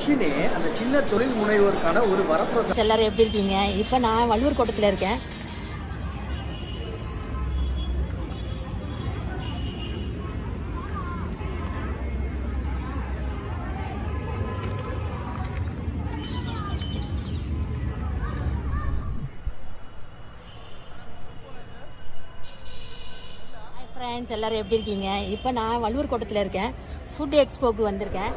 மிஷினே அந்த சின்ன தொழில் முனைவோருக்கான ஒரு வரப்பிரசாதம் எல்லாரும் எப்படி இருக்கீங்க இப்போ நான் வள்ளுவர் கோட்டத்தில் இருக்கேன் ஹாய் ஃப்ரெண்ட்ஸ் எல்லாரும் எப்படி இருக்கீங்க இப்போ நான் வள்ளுவர் கோட்டத்தில் இருக்கேன் ஃபுட் எக்ஸ்போக்கு வந்திருக்கேன்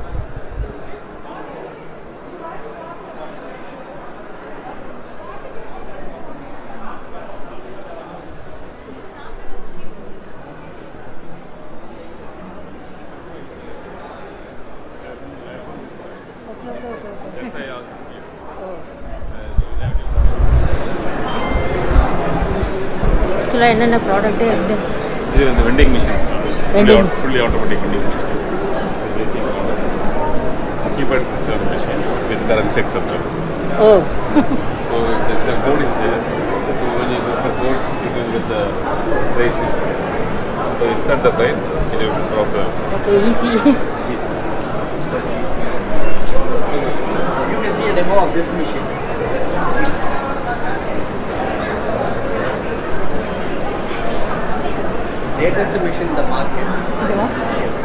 ஓகே ஓகே ஓகே ஓகே ஆக்சுவலாக என்னென்ன ப்ராடக்ட்டு எப்படி இது வந்து vending machines Vending. Fully automatic vending machine keypad system machine with currency acceptance oh so if the code is there so when you use the code you can get the price is so insert the price it will drop the okay easy easy You can see a demo of this machine. Latest machine in the market. இதுவா Yes.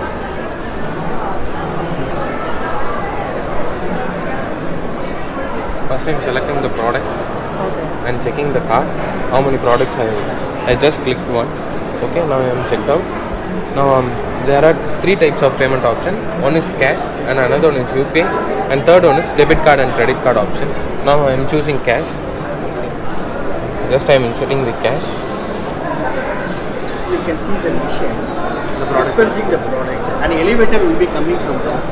First I'm selecting the product okay and checking the cart. How many products I have. I just clicked one. Okay, now I am checked out. Now um, there are three types of payment option. One is cash and another one is UPay and third one is debit card and credit card option. Now I am choosing cash. Just I am inserting the cash. You can see the machine The product. dispensing the product. An elevator will be coming from down.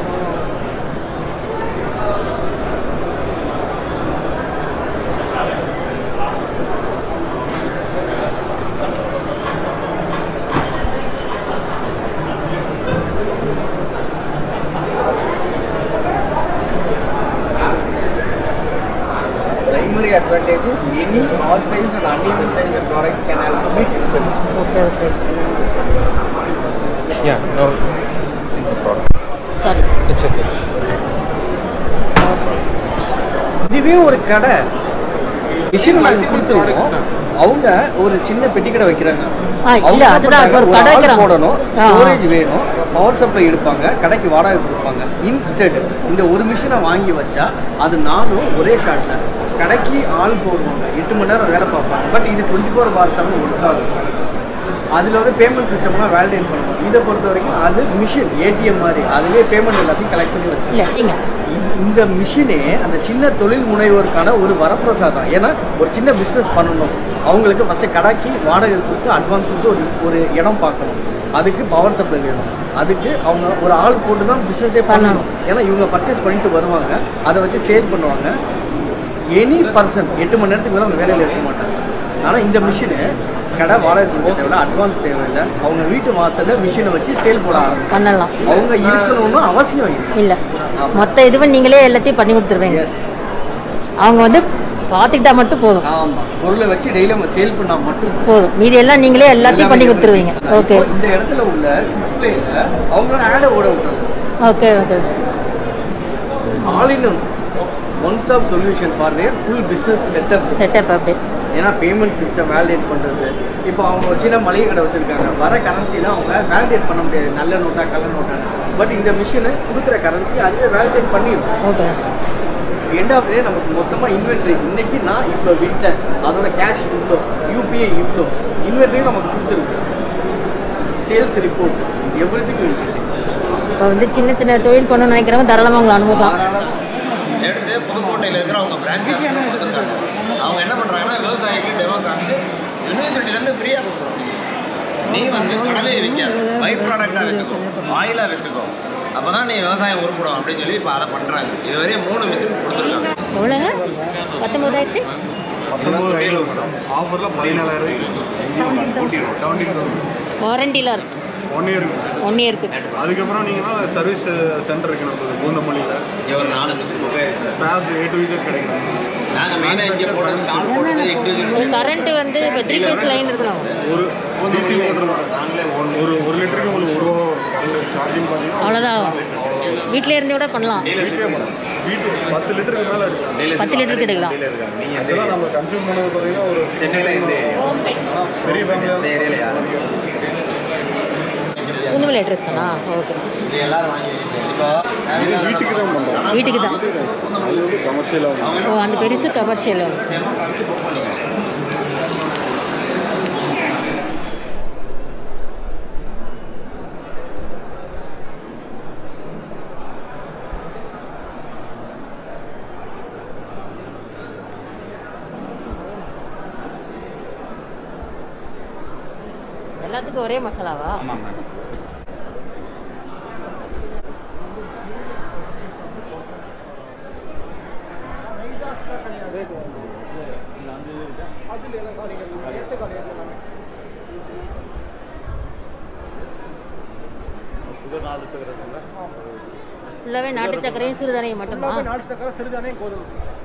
Primary advantage is any all size and uneven size products can also be dispensed. Okay okay Yeah, now the product. Sorry It's okay. It's okay. இதுவே ஒரு கடை machine நாங்கள் கொடுத்துருவோம் அவங்க ஒரு சின்ன பெட்டி கடை வைக்கிறாங்க ஆ, இல்ல, அவங்க என்ன அதுதான், பண்றாங்க, ஒரு ஒரு கடை ஆள் வைக்கிறாங்க. போடணும் ஆ, ஆ. ஸ்டோரேஜ் வேணும் பவர் சப்ளை எடுப்பாங்க கடைக்கு வாடகை கொடுப்பாங்க இன்ஸ்டெட் இந்த ஒரு மிஷினை வாங்கி வச்சா அது நானும் ஒரே ஷாட்டில் கடைக்கு ஆள் போடுவாங்க எட்டு மணி நேரம் வேலை பார்ப்பாங்க பட் இது twenty four by seven work ஆகும் அதில் வந்து பேமெண்ட் சிஸ்டம்லாம் வேலிடேட் பண்ணுவோம் இதை பொறுத்த வரைக்கும் அது மிஷின் ஏடிஎம் மாதிரி அதுவே பேமெண்ட் எல்லாத்தையும் கலெக்ட் பண்ணி வச்சு இல்லை நீங்க இந்த மிஷினே அந்த சின்ன தொழில் முனைவோருக்கான ஒரு வரப்பிரசாதம் ஏன்னா ஒரு சின்ன பிஸ்னஸ் பண்ணணும் அவங்களுக்கு ஃபஸ்ட்டு கடைக்கு வாடகை கொடுத்து அட்வான்ஸ் கொடுத்து ஒரு ஒரு இடம் பார்க்கணும் அதுக்கு பவர் சப்ளை வேணும் அதுக்கு அவங்க ஒரு ஆள் போட்டு தான் பிஸ்னஸே பண்ணணும் ஏன்னா இவங்க பர்ச்சேஸ் பண்ணிட்டு வருவாங்க அதை வச்சு சேல் பண்ணுவாங்க எனி பர்சன் எட்டு மணி நேரத்துக்கு மேலே அவங்க வேலையில் இருக்க மாட்டாங்க ஆனால் இந்த மிஷினு கடை வாடகை கொடுக்க தேவையில்ல அட்வான்ஸ் தேவையில்லை அவங்க வீட்டு வாசலில் மிஷினை வச்சு சேல் போட ஆரம்பிச்சு பண்ணலாம் அவங்க இருக்கணும்னு அவசியம் இல்லை இல்லை ஆமா. மொத்த இதுவும் நீங்களே எல்லாத்தையும் பண்ணி கொடுத்துருவீங்க எஸ் அவங்க வந்து பார்த்துக்கிட்டா மட்டும் போதும் ஆமா பொருளை வச்சு டெய்லி நம்ம சேல் பண்ணா மட்டும் போதும் மீதி எல்லாம் நீங்களே எல்லாத்தையும் பண்ணி கொடுத்துருவீங்க ஓகே இப்போ இந்த இடத்துல உள்ள டிஸ்பிளேல அவங்களோட ஆடை ஓட விட்டாங்க okay okay all in one stop solution for their full business setup setup அப்படி ஏன்னா பேமெண்ட் சிஸ்டம் வேலிடேட் பண்ணுறது இப்போ அவங்க ஒரு சின்ன மளிகை கடை வச்சுருக்காங்க வர கரன்சியில் அவங்க வேலிடேட் பண்ண முடியாது நல்ல நோட்டா கள்ள நோட்டான்னு பட் இந்த மிஷினை கொடுக்குற கரன்சி அதுவே வேலிடேட் பண்ணிடும் ஓகே எண்ட் ஆஃப் டே நமக்கு மொத்தமாக இன்வென்ட்ரி இன்னைக்கு நான் இவ்வளோ விற்றேன் அதோட கேஷ் இவ்வளோ யூபிஐ இவ்வளோ இன்வென்ட்ரியும் நமக்கு கொடுத்துருக்கு சேல்ஸ் ரிப்போர்ட் எவ்ரி திங் இப்போ வந்து சின்ன சின்ன தொழில் பண்ணணும்னு நினைக்கிறவங்க தாராளமாக உங்களை அனுபவம் எடுத்து புதுக்கோட்டையில் இருக்கிற அவங்க பிரான்ச் கொடுத்துருக்காங்க அவங்க என்ன பண்ணுறாங்கன்னா விவசாயிக்கு டெமோ காமிச்சு யூனிவர்சிட்டிலேருந்து ஃப்ரீயாக கொடுக்குறோம் நீ வந்து கடலையை விற்காத பை ப்ராடக்டாக விற்றுக்கோ ஆயிலாக விற்றுக்கோ அப்போ தான் நீ விவசாயம் உருப்படும் அப்படின்னு சொல்லி இப்போ அதை பண்ணுறாங்க இதுவரையும் மூணு மிஷின் கொடுத்துருக்காங்க எவ்வளோங்க பத்தொம்போதாயிரத்து பத்தொம்பது கையில் வரும் ஆஃபரில் பதினாலாயிரம் செவன்டீன் தௌசண்ட் வாரண்டிலாம் இருக்கு ஒன் இயர் ஒன் இயருக்கு அதுக்கப்புறம் நீங்கள் சர்வீஸ் சென்டர் இருக்கு நம்ம பூந்தமல்லியில் இங்கே ஒரு நாலு மிஷின் புக் ஆயிடுச்சு ஸ்பேர்ஸ் ஏ டு விஜெட் கிடைக்கும் நாங்கள் மெயினாக இங்கே போட்ட ஸ்டால் போட்டது இண்டிவிஜுவல் கரண்ட் வந்து இப்போ த்ரீ ஃபேஸ் லைன் இருக்கணும் ஒரு டிசி மோட்டர் நாங்களே ஒன் ஒரு ஒரு லிட்டருக்கு உங்களுக்கு ஒரு ரூபா சார்ஜிங் பார்த்தீங்கன்னா அவ்வளோதான் ஆகும் வீட்டிலே இருந்தே கூட பண்ணலாம் வீட்டு பத்து லிட்டருக்கு மேலே எடுக்கலாம் பத்து லிட்டருக்கு எடுக்கலாம் நீங்க எந்த இதெல்லாம் நம்ம கன்சியூம் பண்ணது பார்த்தீங்கன்னா ஒரு சென்னையில இந்த பெரிய ஃபேமிலியாக இந்த ஏரியால யாரும் குந்துமலை அட்ரஸ் தானா ஓகே இது எல்லாரும் வாங்கி இப்போ இது வீட்டுக்கு தான் பண்ணுறோம் வீட்டுக்கு தான் அது வந்து கமர்ஷியலாக ஓ அந்த பெருசு கமர்ஷியல் டெமோ காமிச்சு புக் பண்ணிக்கலாம் எல்லாத்துக்கும் ஒரே மசாலாவா ஆமாம் மேம் ஃபுல்லாகவே நாட்டு சர்க்கரையும் சிறுதானியம் மட்டுமா நாட்டு சக்கரை சிறுதானே கோதுமை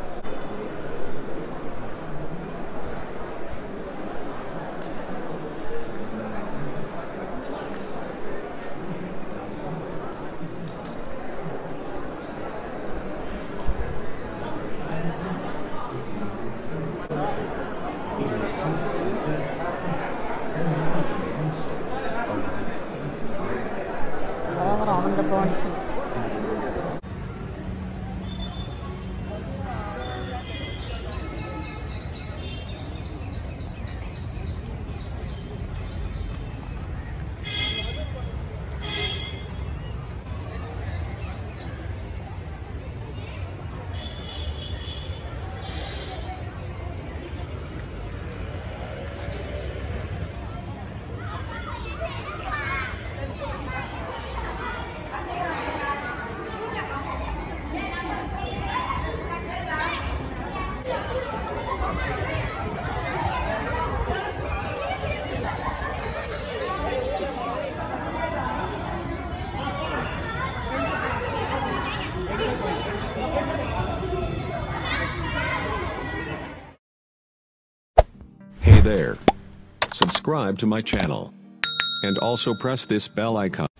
அதான் on the pan seeds Hey there. Subscribe to my channel. And also press this bell icon.